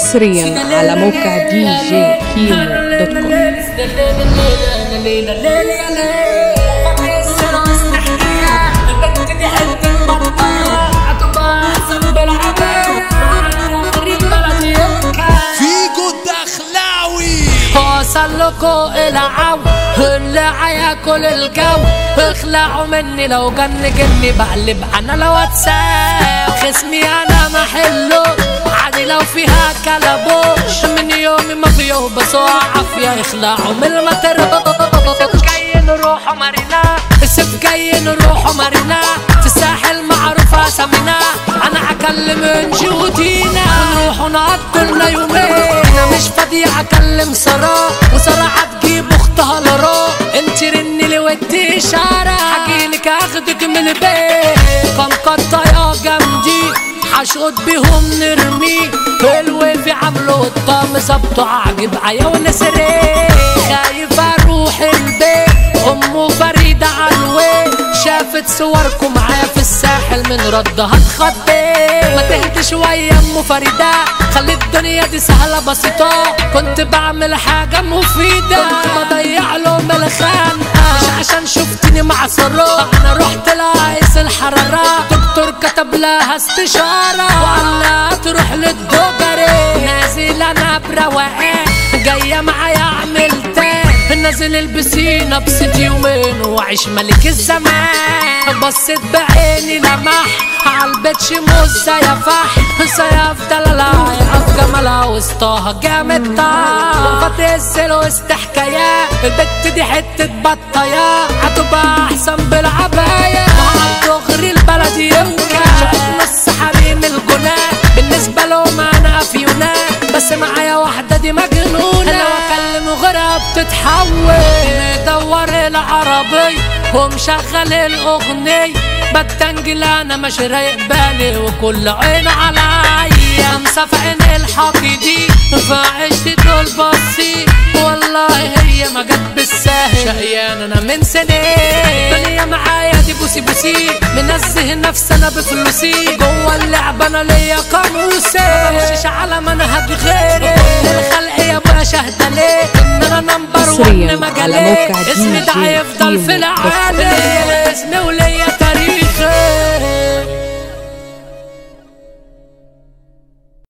حصريا على موقع دي جي كيمو دوت كوم فيجو الدخلاوي وصل لكم العو اللي هياكل الجو اخلعوا مني لو جن جني بقلب انا لو اتساب خصمي انا محله عادي لو فيها كلبوش من يومي ما فيه بس عافية يخلعوا من المتر جاي نروحوا مارينا السيف جاي نروحوا مارينا في الساحل معروف اسامينا انا هكلم انجي ودينا ونروحوا نقضي لنا يومين انا مش فاضي اكلم سارة وسارة هتجيب اختها لرا انت رني لي ودي اشارة هجيلك اخدك من البيت كان قطايا جنبي حشقط بيهم نرمي الويفي عملوا الطعم ظبطوا عاجب عيا ونسرين خايف اروح البيت امه فريدة علوي شافت صوركم معايا في الساحل من ردها اتخضيت ما تهدي شوية ام فريدة خلي الدنيا دي سهلة بسيطة كنت بعمل حاجة مفيدة كنت بضيع لهم الخنقة مش عشان شفتني مع سرور انا رحت لقيس الحرارة دكتور كتب لها استشارة وقال لها تروح للدوجري نازل انا بروقان جاية معايا اعمل تاني نازل البسينة بست يومين وعيش ملك الزمان بصيت بعيني لمح عالبيت شموس يا فح سيف دلالة يقف جمالها وسطها جامد طاح وقفت السل وسط حكاية البت دي حتة بطايا هتبقى أحسن بالعباية دغري البلد يمكن شافت نص حريم الجنان بالنسبة لهم أنا أفيونان بس معايا واحدة دي مجنونة لو أكلم غيرها بتتحول مدور العربي ومشغل الأغنية بتنجل أنا مش رايق بالي وكل عين عليا مسافقين الحقيدي فعشت دول بصي والله هي ما جت بالساهل شقيان انا من سنين الدنيا معايا دي بوسي بوسي منزه نفسي انا بفلوسي جوه اللعبه انا ليا قاموسي ما بمشيش على منهج غيري كل الخلق يا باشا اهدى ليه ان انا نمبر حصرياً ون على مجالي موقع اسمي ده DJ هيفضل في كيمو دوت كوم. العالي اسمي وليا